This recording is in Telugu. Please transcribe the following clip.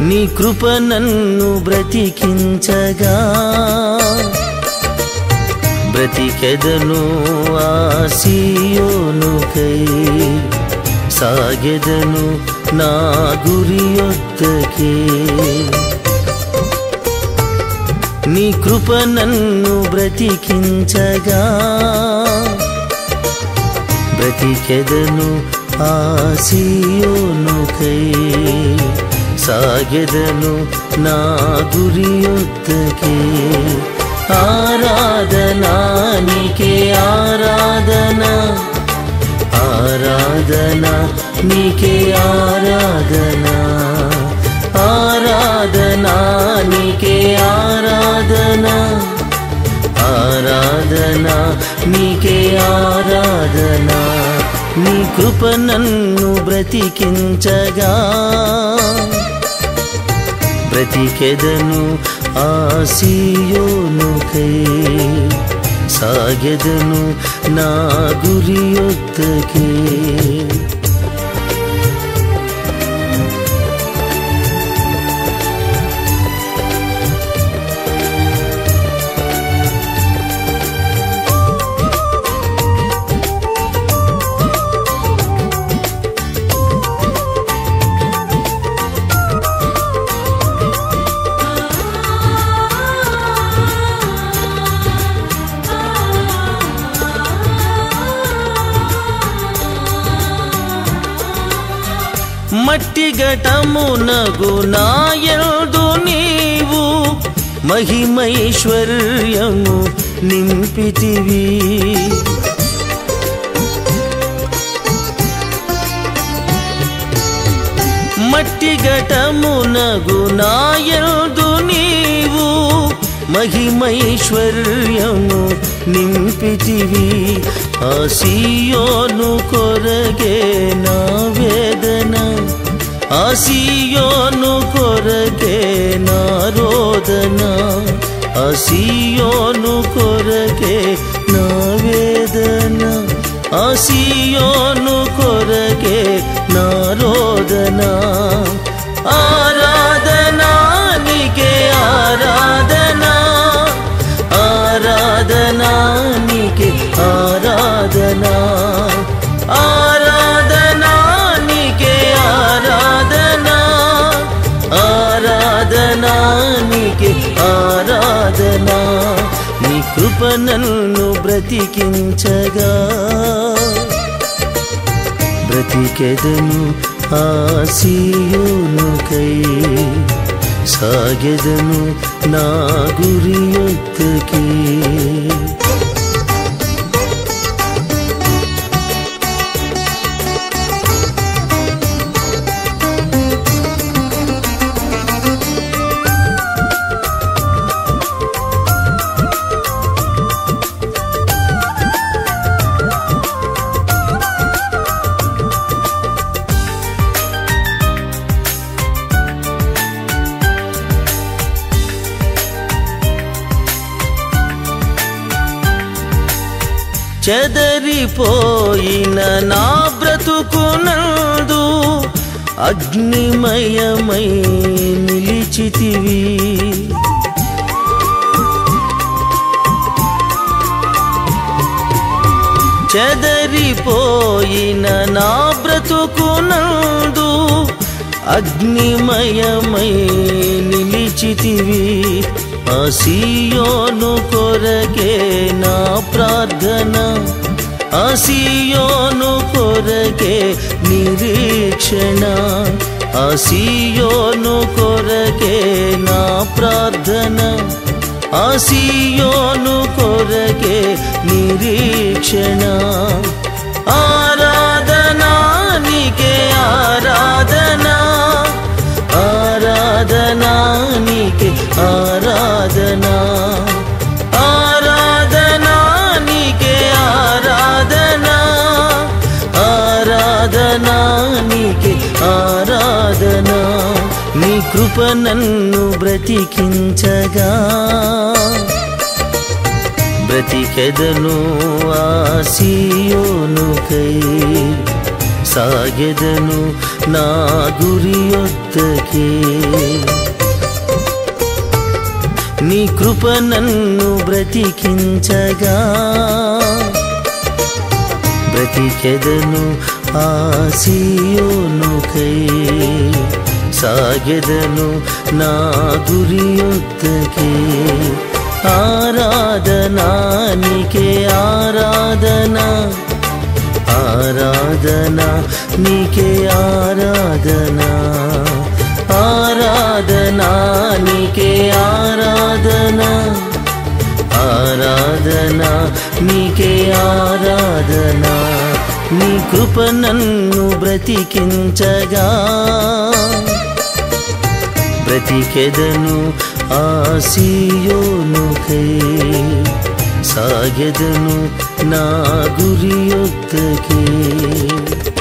నీ కృప నన్ను బ్రతికించగా బ్రతికెదను ఆసియోనుకై సాగెదను నా గురియొద్దకే నీ కృప నన్ను బ్రతికించగా బ్రతికెదను ఆసియోనుకై సాగెదను నా గురియొద్దకే ఆరాధనా నీకే ఆరాధనా ఆరాధనా నీకే ఆరాధనా ఆరాధనా నీకే ఆరాధనా ఆరాధనా నీకే ఆరాధనా నీ కృప నన్ను బ్రతికించగా బ్రతికెదను ఆసియోనుకై సాగెదను నా గురియొద్దకే మట్టి ఘటమునగు నాయల్దు నీవు మహిమైశ్వర్యము నింపితివి మట్టి ఘటమునగు నాయల్దు నీవు మహిమైశ్వర్యము నింపితివి ఆసియోను కొరగే నా వేదన ఆసియోను కొరగే నా రోదన ఆసియోను కొరగే నా వేదన ఆసియోను కొరగే నా రోదన ఆరాధనా నీకే ఆరాధనా ఆరాధనా నీకే ఆరాధనా ఆరాధనా నీకే ఆరాధనా ఆరాధనా నీకే ఆరాధనా నీ కృప నన్ను బ్రతికించగా బ్రతికెదను ఆసియోనుకై సాగెదను నా గురియొద్దకే చెదరిపోయిన నా బ్రతుకునందు అగ్నిమయమై నిలిచితివి చెదరిపోయిన నా బ్రతుకునందు అగ్నిమయమై నిలిచితివి ఆసియోను కొరకే నా ప్రార్థన ఆసియోను కొరకే నిరీక్షణ ఆసియోను కొరకే నా ప్రార్థన ఆసియోను కొరకే నిరీక్షణ ఆరాధనా నీకే ఆరాధనా ఆరాధనా నీకే ఆరాధనా ఆరాధనా నీకే ఆరాధనా ఆరాధనా నీకే ఆరాధనా నీ కృప నన్ను బ్రతికించగా బ్రతికెదను ఆసియోనుకై సాగెదను నా గురి యొద్దకే నీ కృప నన్ను బ్రతికించగా బ్రతికెదను ఆసియోనుకై సాగెదను నా గురి యొద్దకే ఆరాధనా నీకే ఆరాధనా ఆరాధనా నీకే ఆరాధనా ఆరాధనా నీకే ఆరాధనా ఆరాధనా నీకే ఆరాధనా నీ కృప నన్ను బ్రతికించగా బ్రతికెదను ఆసియోనుకై సాగెదను నా గురి యొద్దకే